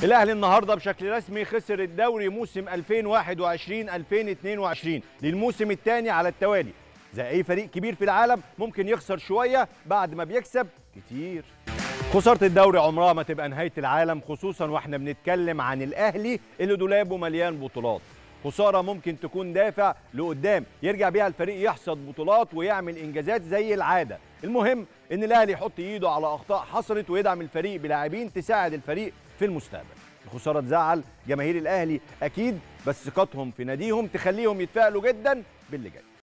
الاهلي النهارده بشكل رسمي خسر الدوري موسم 2021 2022 للموسم الثاني على التوالي زي اي فريق كبير في العالم ممكن يخسر شويه بعد ما بيكسب كتير خساره الدوري عمرها ما تبقى نهايه العالم خصوصا واحنا بنتكلم عن الاهلي اللي دولابه مليان بطولات خساره ممكن تكون دافع لقدام يرجع بيها الفريق يحصد بطولات ويعمل انجازات زي العاده المهم ان الاهلي يحط ايده على اخطاء حصلت ويدعم الفريق بلاعبين تساعد الفريق في المستقبل الخساره تزعل جماهير الاهلي اكيد بس ثقتهم في ناديهم تخليهم يتفائلوا جدا باللي جاي